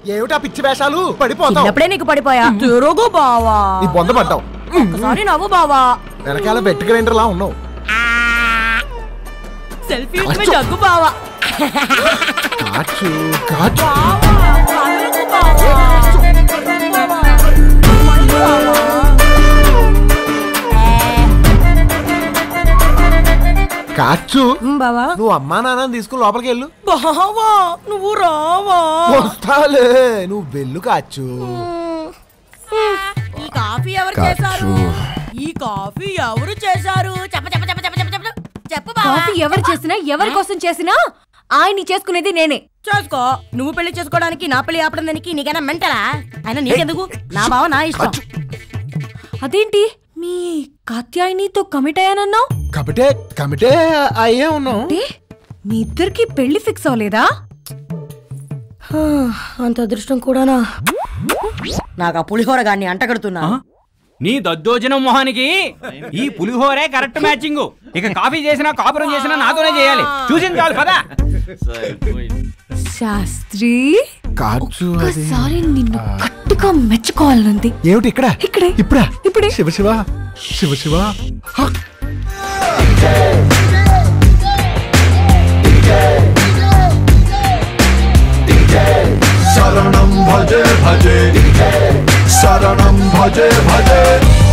ఏమిటా పిచ్చి వేషాలు పడిపోతావు చిన్నప్పుడే నీకు పడిపోయా తిరుగు బావా నీ బొంద పడ్డావు ఒకసారి నవ్వు బావా వెనకాల బెట్ గ్రైండర్ లా ఉన్నావు సెల్ఫీ జగ్గు బావా కాచు కాచు కాచు బావా నువ్వు అమ్మా నాన్న తీసుకుని లోపలికి వెళ్ళు బావా నువ్వు రావా వస్తాలే నువ్వు వెళ్ళు కాచు ఈ కాఫీ ఎవరు చేశారు ఈ కాఫీ ఎవరు చేశారు చెప్ప చెప్ప చెప్ప చెప్ప చెప్ప చెప్ప చెప్పు బావా కాఫీ ఎవరు చేసినా ఎవరి కోసం చేసినా ఆయన్ని చేసుకునేది నేనే చేసుకో నువ్వు పెళ్లి చేసుకోవడానికి నా పెళ్లి ఆపడం దానికి నీకైనా మెంటలా అయినా నీకెందుకు నా బావ నా ఇష్టం అదేంటి మీ కాత్యాయనితో కమిట్ అయ్యానన్నావు కమిటే కమిటే అయ్యే ఉన్నావు అంటే మీ ఇద్దరికి పెళ్లి ఫిక్స్ అవ్వలేదా అంత అదృష్టం కూడానా నాకు ఆ పులిహోర గాన్ని అంటగడుతున్నా నీ దద్దోజనం మొహానికి ఈ పులిహోరే కరెక్ట్ మ్యాచింగ్ ఇక కాఫీ చేసినా కాపురం చేసినా నాతోనే చేయాలి చూసింది చాలు పదా శాస్త్రి కాచు అది ఒకసారి నిన్ను గట్టిగా మెచ్చుకోవాలనుంది ఏమిటి ఇక్కడ ఇక్కడే ఇప్పుడా ఇప్పుడే శివ శివ శివ శివ హ! శరణం భజే భజే శరణం భజే భజే